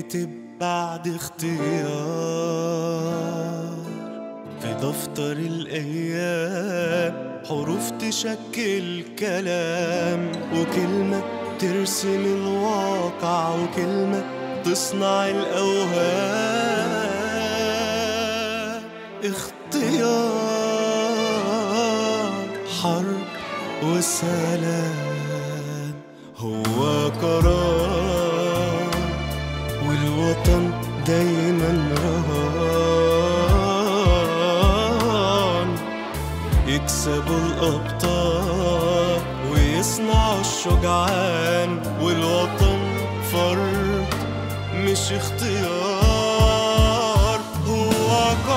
يتكتب بعد اختيار في دفتر الأيام حروف تشكل كلام وكلمة ترسم الواقع وكلمة تصنع الأوهام اختيار حرب وسلام هو قرار والوطن دايما رهان يكسبوا الأبطال ويصنعوا الشجعان والوطن فرد مش اختيار هو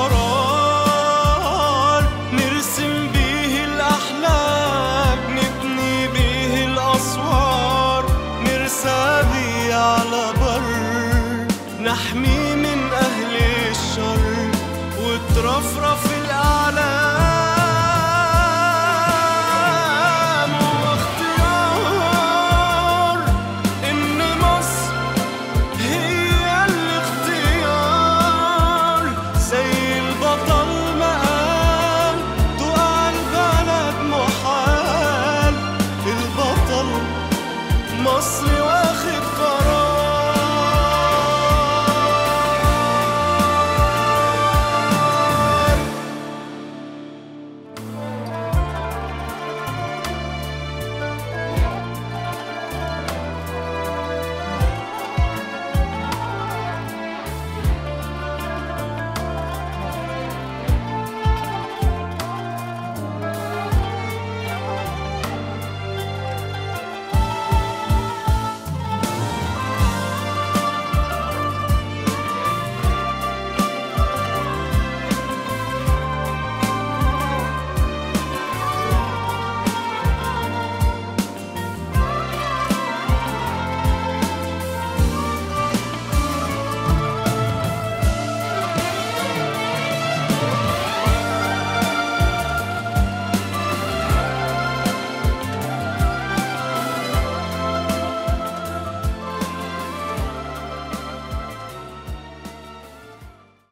قرار نرسم بيه الأحلام نبني بيه الأسوار نرسى بيه على بر نحمي من أهل الشر وترفرف